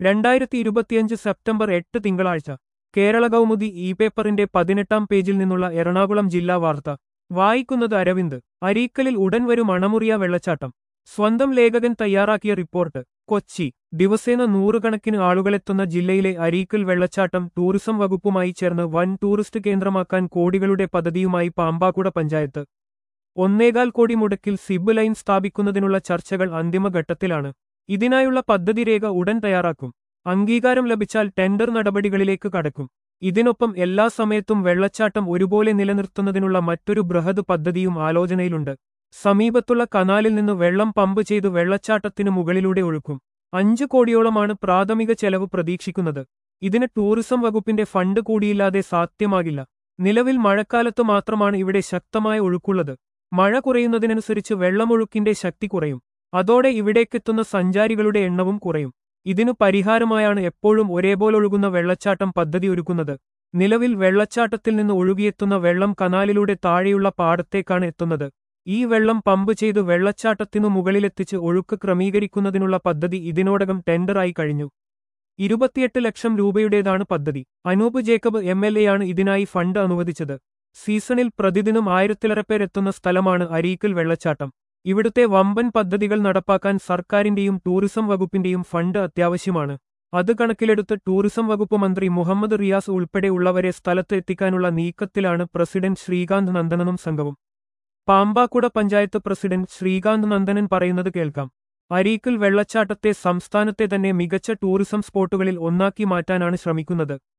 രണ്ടായിരത്തി ഇരുപത്തിയഞ്ച് സെപ്റ്റംബർ എട്ട് തിങ്കളാഴ്ച കേരള കൗമുദി ഇ പേപ്പറിന്റെ പതിനെട്ടാം പേജിൽ നിന്നുള്ള എറണാകുളം ജില്ലാ വാർത്ത വായിക്കുന്നത് അരവിന്ദ് അരീക്കലിൽ ഉടൻ വരും അണമുറിയ വെള്ളച്ചാട്ടം സ്വന്തം ലേഖകൻ തയ്യാറാക്കിയ റിപ്പോർട്ട് കൊച്ചി ദിവസേന നൂറുകണക്കിന് ആളുകളെത്തുന്ന ജില്ലയിലെ അരീക്കൽ വെള്ളച്ചാട്ടം ടൂറിസം വകുപ്പുമായി ചേർന്ന് വൻ ടൂറിസ്റ്റ് കേന്ദ്രമാക്കാൻ കോടികളുടെ പദ്ധതിയുമായി പാമ്പാക്കുട പഞ്ചായത്ത് ഒന്നേകാൽ കോടി മുടക്കിൽ സിബ് ലൈൻ സ്ഥാപിക്കുന്നതിനുള്ള ചർച്ചകൾ അന്തിമഘട്ടത്തിലാണ് ഇതിനായുള്ള പദ്ധതി രേഖ ഉടൻ തയ്യാറാക്കും അംഗീകാരം ലഭിച്ചാൽ ടെൻഡർ നടപടികളിലേക്ക് കടക്കും ഇതിനൊപ്പം എല്ലാ സമയത്തും വെള്ളച്ചാട്ടം ഒരുപോലെ നിലനിർത്തുന്നതിനുള്ള മറ്റൊരു ബൃഹത് പദ്ധതിയും ആലോചനയിലുണ്ട് സമീപത്തുള്ള കനാലിൽ നിന്ന് വെള്ളം പമ്പ് ചെയ്ത് വെള്ളച്ചാട്ടത്തിനു മുകളിലൂടെ ഒഴുക്കും അഞ്ചു കോടിയോളമാണ് പ്രാഥമിക ചെലവ് പ്രതീക്ഷിക്കുന്നത് ഇതിന് ടൂറിസം വകുപ്പിന്റെ ഫണ്ട് കൂടിയില്ലാതെ സാധ്യമാകില്ല നിലവിൽ മഴക്കാലത്ത് മാത്രമാണ് ഇവിടെ ശക്തമായ ഒഴുക്കുള്ളത് മഴ കുറയുന്നതിനനുസരിച്ച് വെള്ളമൊഴുക്കിന്റെ ശക്തി കുറയും അതോടെ ഇവിടേക്കെത്തുന്ന സഞ്ചാരികളുടെ എണ്ണവും കുറയും ഇതിനു പരിഹാരമായാണ് എപ്പോഴും ഒരേപോലെ ഒഴുകുന്ന വെള്ളച്ചാട്ടം പദ്ധതി ഒരുക്കുന്നത് നിലവിൽ വെള്ളച്ചാട്ടത്തിൽ നിന്ന് ഒഴുകിയെത്തുന്ന വെള്ളം കനാലിലൂടെ താഴെയുള്ള പാടത്തേക്കാണ് എത്തുന്നത് ഈ വെള്ളം പമ്പ് ചെയ്ത് വെള്ളച്ചാട്ടത്തിനു മുകളിലെത്തിച്ച് ഒഴുക്ക് ക്രമീകരിക്കുന്നതിനുള്ള പദ്ധതി ഇതിനോടകം ടെൻഡറായി കഴിഞ്ഞു ഇരുപത്തിയെട്ട് ലക്ഷം രൂപയുടേതാണ് പദ്ധതി അനൂപ് ജേക്കബ് എം എൽ എയാണ് ഇതിനായി ഫണ്ട് അനുവദിച്ചത് സീസണിൽ പ്രതിദിനം ആയിരത്തിലേറെ പേരെത്തുന്ന സ്ഥലമാണ് അരീക്കൽ വെള്ളച്ചാട്ടം ഇവിടുത്തെ വമ്പൻ പദ്ധതികൾ നടപ്പാക്കാൻ സർക്കാരിന്റെയും ടൂറിസം വകുപ്പിന്റെയും ഫണ്ട് അത്യാവശ്യമാണ് അത് കണക്കിലെടുത്ത് ടൂറിസം വകുപ്പ് മന്ത്രി മുഹമ്മദ് റിയാസ് ഉൾപ്പെടെയുള്ളവരെ സ്ഥലത്ത് എത്തിക്കാനുള്ള നീക്കത്തിലാണ് പ്രസിഡന്റ് ശ്രീകാന്ത് നന്ദനനും സംഘവും പാമ്പാക്കുട പഞ്ചായത്ത് പ്രസിഡന്റ് ശ്രീകാന്ത് നന്ദനൻ പറയുന്നത് കേൾക്കാം അരീക്കൽ വെള്ളച്ചാട്ടത്തെ സംസ്ഥാനത്തെ തന്നെ മികച്ച ടൂറിസം സ്പോട്ടുകളിൽ ഒന്നാക്കി മാറ്റാനാണ് ശ്രമിക്കുന്നത്